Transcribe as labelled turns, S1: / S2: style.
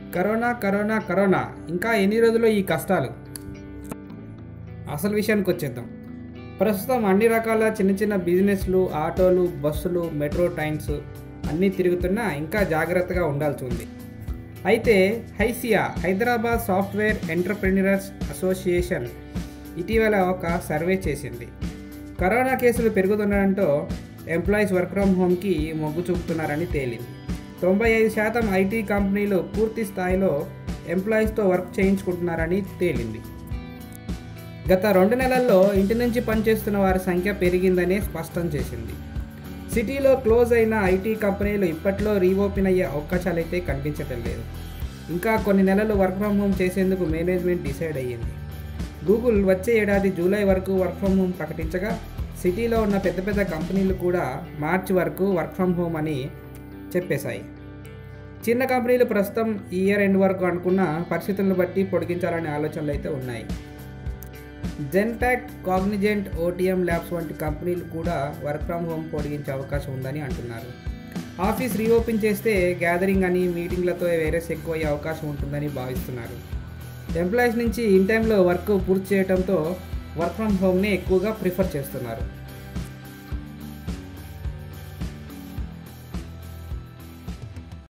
S1: corona corona corona ఇంకా ఎన్ని రోజులు ఈ కష్టాలు అసలు విషయానికి వచ్చేద్దాం ప్రస్తుతం అన్ని రకాల చిన్న చిన్న బిజినెస్లు ఆటోలు బస్సులు మెట్రో ట్రైన్స్ అన్నీ తిరుగుతున్నా ఇంకా జాగ్రత్తగా ఉండాల్సి ఉంది అయితే HYSEA Hyderabad software entrepreneurs association ఇటీవల ఒక సర్వే చేసింది కరోనా కేసులు పెరుగుతుండడంతో ఎంప్లాయీస్ వర్క్ ఫ్రమ్ హోమ్కి మొగ్గు చూపుతున్నారని తేలింది తొంభై ఐదు శాతం ఐటీ కంపెనీలు పూర్తి స్థాయిలో ఎంప్లాయీస్తో వర్క్ చేయించుకుంటున్నారని తేలింది గత రెండు నెలల్లో ఇంటి నుంచి పనిచేస్తున్న వారి సంఖ్య పెరిగిందని స్పష్టం చేసింది సిటీలో క్లోజ్ అయిన ఐటీ కంపెనీలు ఇప్పట్లో రీఓపెన్ అయ్యే అవకాశాలు అయితే కనిపించటం లేదు ఇంకా కొన్ని నెలలు వర్క్ ఫ్రమ్ హోమ్ చేసేందుకు మేనేజ్మెంట్ డిసైడ్ అయ్యింది గూగుల్ వచ్చే ఏడాది జూలై వరకు వర్క్ ఫ్రమ్ హోమ్ ప్రకటించగా సిటీలో ఉన్న పెద్ద పెద్ద కంపెనీలు కూడా మార్చి వరకు వర్క్ ఫ్రమ్ హోమ్ అని చెప్పేశాయి చిన్న కంపెనీలు ప్రస్తుతం ఈ ఇయర్ ఎండ్ వరకు అనుకున్న పరిస్థితులను బట్టి పొడిగించాలనే ఆలోచనలు అయితే ఉన్నాయి జెన్పాక్ట్ కాగ్నిజెంట్ ఓటీఎం ల్యాబ్స్ వంటి కంపెనీలు కూడా వర్క్ ఫ్రమ్ హోమ్ పొడిగించే అవకాశం ఉందని అంటున్నారు ఆఫీస్ రీఓపెన్ చేస్తే గ్యాదరింగ్ అని మీటింగ్లతో వేరేస్ ఎక్కువ అయ్యే అవకాశం ఉంటుందని భావిస్తున్నారు ఎంప్లాయీస్ నుంచి ఇన్ టైంలో వర్క్ పూర్తి చేయడంతో వర్క్ ఫ్రమ్ హోమ్ని ఎక్కువగా ప్రిఫర్ చేస్తున్నారు